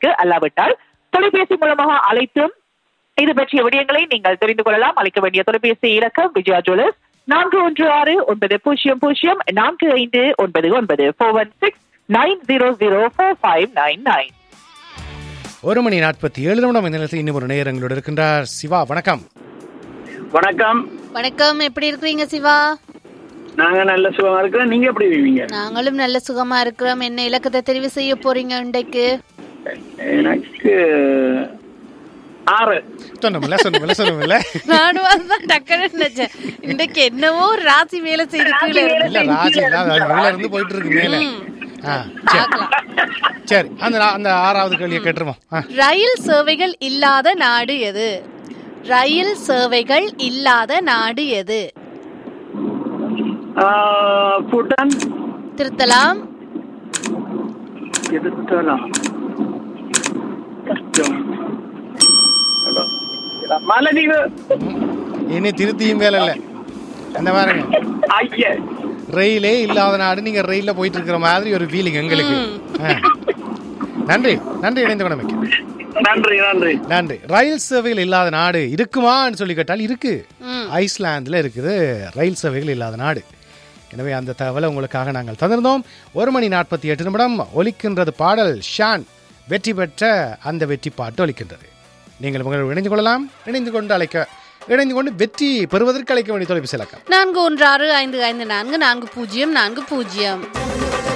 இருக்கு அல்லாவிட்டால் தொலைபேசி மூலமாக அழைத்தும் இது பற்றிய விடயங்களை நீங்கள் தெரிந்து கொள்ளலாம் அழைக்க வேண்டிய தொலைபேசி இலக்கம் விஜயா ஜுவல்லர்ஸ் நான்கு ஒன்று ஆறு ஒன்பது பூஜ்ஜியம் பூஜ்ஜியம் நான்கு ஐந்து ஒன்பது ஒன்பது four one six nine zero zero four five nine nine ஒரு மணி நாற்பத்தி ஏழு நிமிடம் இந்த நேரத்தில் இன்னும் ஒரு நேரங்களோடு இருக்கின்றார் சிவா வணக்கம் வணக்கம் வணக்கம் எப்படி இருக்கிறீங்க சிவா நாங்க நல்ல சுகமா இருக்கிறோம் நீங்க எப்படி இருக்கீங்க நாங்களும் நல்ல சுகமா இருக்கிறோம் என்ன இலக்கத்தை தெரிவு செய்ய போறீங்க இன்றைக்கு எனக்கு ஆறு சொன்னோம்ல சொன்னோம்ல சொன்னோம்ல நானும் அதுதான் டக்குன்னு நினைச்சேன் இன்றைக்கு என்னவோ ஒரு ராசி வேலை செய்து கீழே இருக்கு. இல்ல ராசி இல்ல அது மேல இருந்து போயிட்டு இருக்கு மேல ஆ, சரி பார்க்கலாம் சரி அந்த நா- அந்த ஆறாவது கேள்வியை கேட்டுருவோம் ஆ, ரயில் சேவைகள் இல்லாத நாடு எது ரயில் சேவைகள் இல்லாத நாடு எது பூட்டான் திருத்தலாம் எதிர்த்தலாம் மலதீவு இனி திருத்தியும் மேல இல்ல அந்த பாருங்க ஐய ரயிலே இல்லாத நாடு நீங்க ரயில்ல போயிட்டு இருக்கிற மாதிரி ஒரு ஃபீலிங் எங்களுக்கு ஆ. நன்றி நன்றி இணைந்து கொண்டமைக்கு நன்றி நன்றி நன்றி ரயில் சேவைகள் இல்லாத நாடு இருக்குமான்னு சொல்லி கேட்டால் இருக்கு ம். ஐஸ்லாந்துல இருக்குது ரயில் சேவைகள் இல்லாத நாடு எனவே அந்த தகவலை உங்களுக்காக நாங்கள் தந்திருந்தோம் ஒரு மணி நாற்பத்தி எட்டு நிமிடம் ஒலிக்கின்றது பாடல் ஷான் வெற்றி பெற்ற அந்த வெற்றி பாட்டு ஒலிக்கின்றது நீங்கள் உங்கள் இணைந்து கொள்ளலாம் இணைந்து கொண்டு அழைக்க இணைந்து கொண்டு வெற்றி பெறுவதற்கு அழைக்க வேண்டிய தொலைபேசி இலக்கம் நான்கு ஒன்று ஆறு ஐந்து ஐந்து நான்கு நான்கு பூஜ்ஜியம் நான்கு பூஜ்ஜியம்